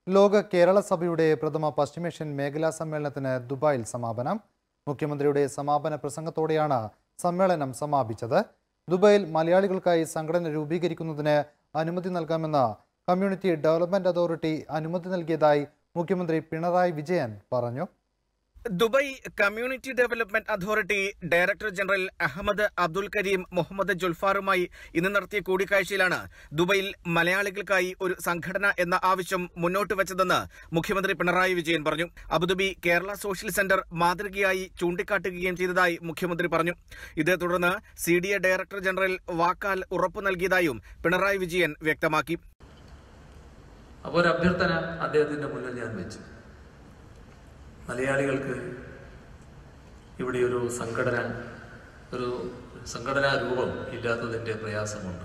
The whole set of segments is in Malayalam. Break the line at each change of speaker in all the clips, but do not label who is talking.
ലോക കേരള സഭയുടെ പ്രഥമ പശ്ചിമേഷ്യൻ മേഖലാ സമ്മേളനത്തിന് ദുബായിൽ സമാപനം മുഖ്യമന്ത്രിയുടെ സമാപന പ്രസംഗത്തോടെയാണ് സമ്മേളനം സമാപിച്ചത് ദുബായിൽ മലയാളികൾക്കായി സംഘടന രൂപീകരിക്കുന്നതിന് അനുമതി നൽകാമെന്ന് കമ്മ്യൂണിറ്റി ഡെവലപ്മെന്റ് അതോറിറ്റി അനുമതി നൽകിയതായി മുഖ്യമന്ത്രി പിണറായി വിജയൻ പറഞ്ഞു
Dubai community development authority director general Ahmed Abdul Kareem Mohammed ജുൽഫാറുമായി ഇന്ന് നടത്തിയ കൂടിക്കാഴ്ചയിലാണ് ദുബായിൽ മലയാളികൾക്കായി ഒരു സംഘടന എന്ന ആവശ്യം മുന്നോട്ട് വെച്ചതെന്ന് മുഖ്യമന്ത്രി പിണറായി വിജയൻ പറഞ്ഞു അബുദാബി കേരള സോഷ്യൽ സെന്റർ മാതൃകയായി ചൂണ്ടിക്കാട്ടുകയും ചെയ്തതായി മുഖ്യമന്ത്രി പറഞ്ഞു ഇതേ തുടർന്ന് C D A director general വാക്കാൽ ഉറപ്പു നൽകിയതായും പിണറായി വിജയൻ വ്യക്തമാക്കി
അപ്പോൾ ഒരു അഭ്യർത്ഥന അദ്ദേഹത്തിന്റെ മുന്നിൽ ഞാൻ വെച്ചു മലയാളികൾക്ക് ഇവിടെ ഒരു സംഘടന ഒരു സംഘടനാ രൂപം ഇല്ലാത്തതിന്റെ പ്രയാസമുണ്ട്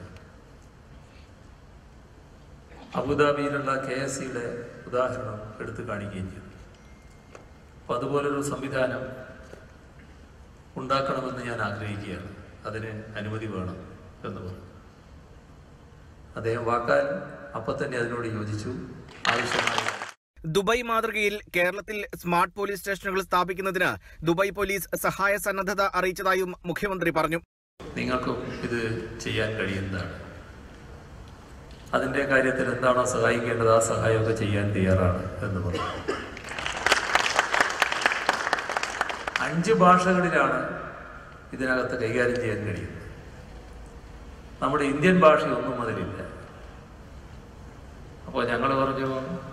അബുദാബിയിലുള്ള കെ എസ് സിയുടെ ഉദാഹരണം എടുത്തു കാണിക്കുകയും ചെയ്തു അപ്പം അതുപോലൊരു സംവിധാനം ഉണ്ടാക്കണമെന്ന് ഞാൻ ആഗ്രഹിക്കുകയാണ് അതിന് അനുമതി വേണം എന്ന് പറഞ്ഞു അദ്ദേഹം വാക്കാൽ അപ്പം തന്നെ അതിനോട് യോജിച്ചു ആവശ്യമായ
ദുബായ് മാതൃകയിൽ കേരളത്തിൽ സ്മാർട്ട് പോലീസ് സ്റ്റേഷനുകൾ സ്ഥാപിക്കുന്നതിന് ദുബായ് പോലീസ് സഹായ സന്നദ്ധത അറിയിച്ചതായും മുഖ്യമന്ത്രി പറഞ്ഞു
നിങ്ങൾക്കും ഇത് ചെയ്യാൻ കഴിയുന്നതാണ് അതിന്റെ കാര്യത്തിൽ എന്താണോ സഹായിക്കേണ്ടത് ആ സഹായമൊക്കെ ചെയ്യാൻ തയ്യാറാണ് എന്ന് പറഞ്ഞു അഞ്ച് ഭാഷകളിലാണ് ഇതിനകത്ത് കൈകാര്യം ചെയ്യാൻ കഴിയുന്നത് നമ്മുടെ ഇന്ത്യൻ ഭാഷയൊന്നും അതിലില്ല അപ്പോൾ ഞങ്ങൾ പറഞ്ഞു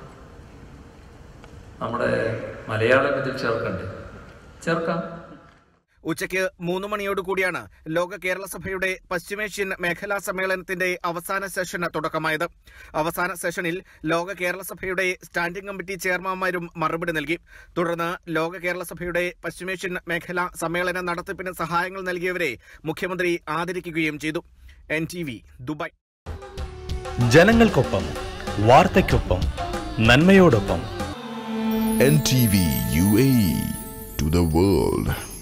നമ്മുടെ മലയാളം ഇതിൽ ചേർക്കണ്ടേ ചേർക്കാം
ഉച്ചയ്ക്ക് മൂന്ന് മണിയോടുകൂടിയാണ് ലോക കേരള സഭയുടെ പശ്ചിമേഷ്യൻ മേഖലാ സമ്മേളനത്തിന്റെ അവസാന സെഷന് തുടക്കമായത് അവസാന സെഷനിൽ ലോക കേരള സഭയുടെ സ്റ്റാൻഡിംഗ് കമ്മിറ്റി ചെയർമാൻമാരും മറുപടി നൽകി തുടർന്ന് ലോക കേരള സഭയുടെ പശ്ചിമേഷ്യൻ മേഖലാ സമ്മേളന നടത്തിപ്പിന് സഹായങ്ങൾ നൽകിയവരെ മുഖ്യമന്ത്രി ആദരിക്കുകയും ചെയ്തു എൻ ടി വി ദുബായ്
ജനങ്ങൾക്കൊപ്പം വാർത്തയ്ക്കൊപ്പം നന്മയോടൊപ്പം
NTV UAE to the world.